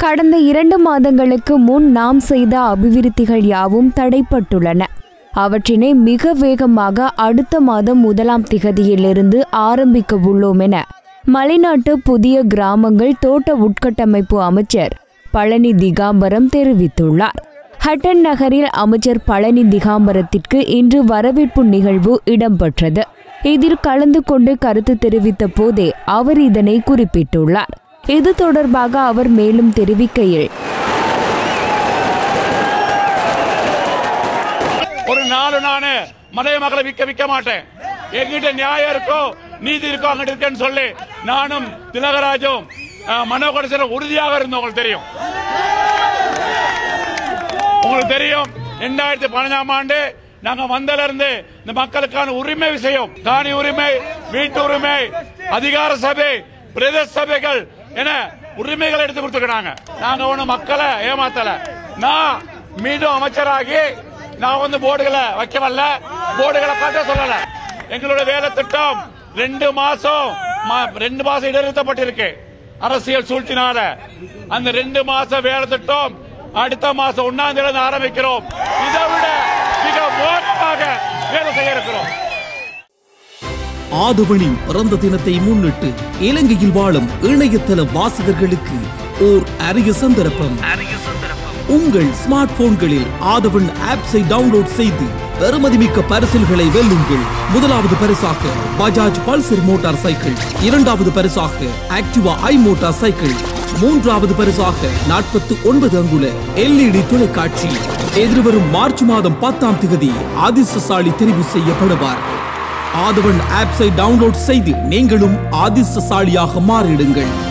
கடந்த இரண்டு மாதங்களுக்கு முன் நாம் செய்த அபிவிருத்திகள் யாவும் தடைப்பட்டுள்ளன அவற்றினை மிக வேகமாக அடுத்த மாதம் முதலாம் திகதியிலிருந்து ஆரம்பிக்க உள்ளோம் என மலைநாட்டு புதிய கிராமங்கள் தோட்ட உட்கட்டமைப்பு அமைச்சர் பழனி திகாம்பரம் தெரிவித்துள்ளார் ஹட்டன் நகரில் அமைச்சர் பழனி திகாம்பரத்திற்கு இன்று வரவேற்பு நிகழ்வு இடம்பெற்றது இதில் கலந்து கொண்டு கருத்து தெரிவித்த போதே அவர் இதனை குறிப்பிட்டுள்ளார் இது தொடர்பாக அவர் மேலும் தெரிவிக்கையில் ஒரு நாலு நானு மலைய மக்களை விற்க விற்க மாட்டேன் எங்கிட்ட நியாயம் இருக்கோ நீதி இருக்கோ அங்கிட்ட இருக்கேன்னு சொல்லி நானும் திலகராஜும் அஹ், மனோ கடைசியில் உறுதியாக இருந்தோம் உங்களுக்கு தெரியும் உங்களுக்கு தெரியும் ரெண்டாயிரத்தி பதினஞ்சாம் ஆண்டு நாங்க வந்தல இருந்து இந்த மக்களுக்கான உரிமை விஷயம் காணி உரிமை வீட்டு உரிமை அதிகார சபை பிரதேச சபைகள் என உரிமைகளை எடுத்து கொடுத்துருக்காங்க நாங்க ஒண்ணு மக்களை ஏமாத்தல நான் மீண்டும் அமைச்சராகி நான் வந்து போர்டுகளை வைக்க வரல போர்டுகளை காட்ட சொல்லல எங்களோட வேலை திட்டம் ரெண்டு மாசம் மா- ரெண்டு மாசம் இடைநிறுத்தப்பட்டிருக்கு அரசியல் சூழ்ச்சினால அந்த ரெண்டு மாசம் வேலை திட்டம் அடுத்த மாசம் ஒன்னாம் தேதி ஆரம்பிக்கிறோம் இதை விட மிக மோசமாக வேலை செய்ய இருக்கிறோம் ஆதவனின் பிறந்த தினத்தை முன்னிட்டு இலங்கையில் வாழும் இணையதள வாசகர்களுக்கு ஓர் அரிய சந்தர்ப்பம் உங்கள் ஸ்மார்ட் போன்களில் ஆதவன் ஆப்ஸை டவுன்லோட் செய்து பெறுமதிமிக்க பரிசில்களை வெல்லுங்கள் முதலாவது பரிசாக பஜாஜ் பல்சர் மோட்டார் சைக்கிள் இரண்டாவது பரிசாக ஆக்டிவா ஐ மோட்டார் சைக்கிள் மூன்றாவது பரிசாக நாற்பத்தி ஒன்பது அங்குல எல்இடி தொலைக்காட்சி எதிர்வரும் மார்ச் மாதம் பத்தாம் தேதி அதிர்ஷ்டசாலி தெரிவு செய்யப்படுவார் ஆதவன் ஆப்ஸை டவுன்லோட் செய்து நீங்களும் அதிர்ஷ்டசாலியாக மாறிடுங்கள்